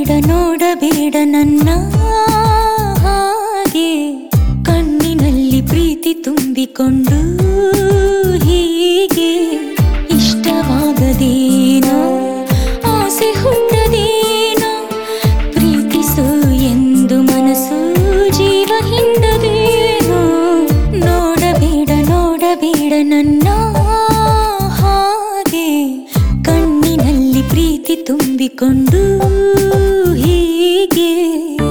ನೋಡಬೇಡ ನನ್ನ ಹಾಗೆ ಕಣ್ಣಿನಲ್ಲಿ ಪ್ರೀತಿ ತುಂಬಿಕೊಂಡು ಹೀಗೆ ಇಷ್ಟವಾಗದೇನೋ ಆಸೆ ಹುಟ್ಟದೇನೋ ಪ್ರೀತಿಸು ಎಂದು ಮನಸ್ಸು ಜೀವ ಹಿಂಡದೇನೋ ನೋಡಬೇಡ ನೋಡಬೇಡ ನನ್ನ ಹಾಗೆ ಕಣ್ಣಿನಲ್ಲಿ ಪ್ರೀತಿ ತುಂಬಿಕೊಂಡು ಹೀಗೆ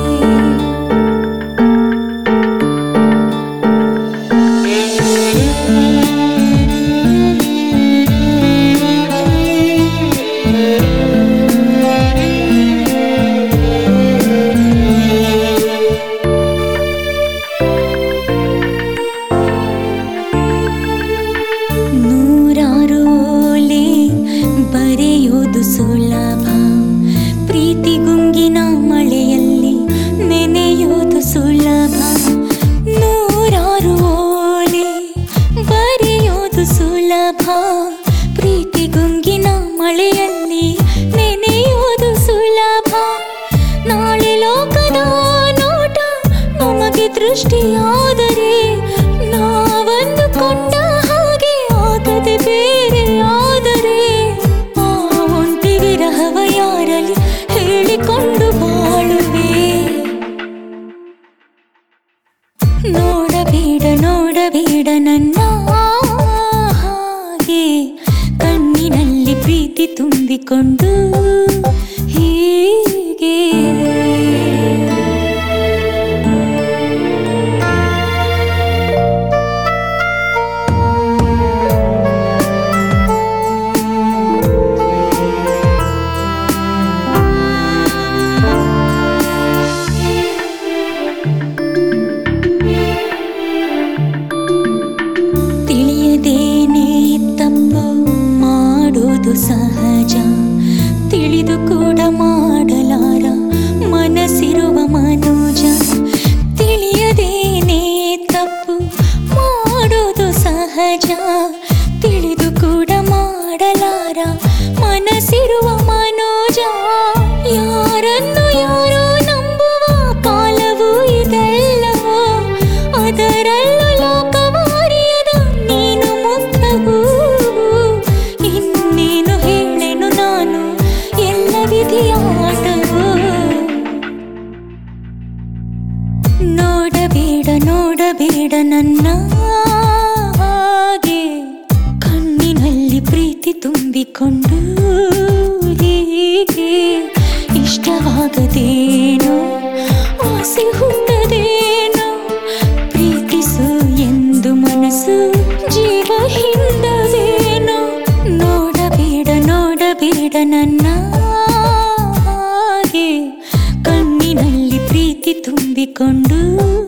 ನೂರಾರು ಓಲೆ ಬರೆಯೋದು ಸುಲಭ ಪ್ರೀತಿ ಗುಂಗಿನ ಮಳೆಯಲ್ಲಿ ನೆನೆಯೋದು ಸುಲಭ ನೂರಾರು ಓಲೆ ಬರೆಯೋದು ಸುಲಭ ಪ್ರೀತಿ ಗುಂಗಿನ ಮಳೆಯಲ್ಲಿ ನೆನೆಯೋದು ಸುಲಭ ನಾಳೆ ಲೋಕದ ನೋಟ ನಮಗೆ ದೃಷ್ಟಿಯಾದರೆ ನಾವಂದುಕೊಂಡ ಹಾಗೆ ಆಗದೆ ಬೇರೆ ಆದರೆ ಆ ಒಂಟಿ ವಿರಹವ ಯಾರಲ್ಲಿ ಹೇಳಿಕೊಂಡು ಬಾಳುವೆ ನೋಡಬೇಡ ನೋಡಬೇಡ ನನ್ನ ಹಾಗೆ ಕಣ್ಣಿನಲ್ಲಿ ಪ್ರೀತಿ ತುಂಬಿಕೊಂಡು ಹೀಗೆ ತಿಳಿಯದೇನೆ ತಪ್ಪು ಮಾಡೋದು ಸಹಜ ತಿಳಿದು ಕೂಡ ಮಾಡಲಾರ ಮನಸ್ಸಿರುವ ಮನೋಜ ತಿಳಿಯದೇನೆ ತಪ್ಪು ಮಾಡೋದು ಸಹಜ ತಿಳಿದು ಕೂಡ ಮಾಡಲಾರ ಮನಸ್ಸಿರುವ ಮನೋಜ ಯಾರನ್ನು ಯಾರೋ ನಂಬುವ ಕಾಲವು ಇದೆಲ್ಲವೋ ಅದರಲ್ಲೂ ಲೋಕವಾರಿಯದ ನೀನು ಮುಖವು ಇನ್ನೇನು ಹೇಳೆನು ನಾನು ಎಲ್ಲ ವಿಧಿಯ ಆಟವು ನೋಡಬೇಡ ನೋಡಬೇಡ ನನ್ನ ಹಾಗೆ ಕಣ್ಣಿನಲ್ಲಿ ಪ್ರೀತಿ ತುಂಬಿಕೊಂಡು ಹೀಗೆ ಇಷ್ಟವಾಗದೇನೋ ಆಸೆ ಹುಟ್ಟದೇನೋ ಪ್ರೀತಿಸು ಎಂದು ಮನಸ್ಸು ಜೀವ ಹಿಂದದೇನೋ ನೋಡಬೇಡ ನೋಡಬೇಡ ನನ್ನ ಹಾಗೆ ಕಣ್ಣಿನಲ್ಲಿ ಪ್ರೀತಿ ತುಂಬಿಕೊಂಡು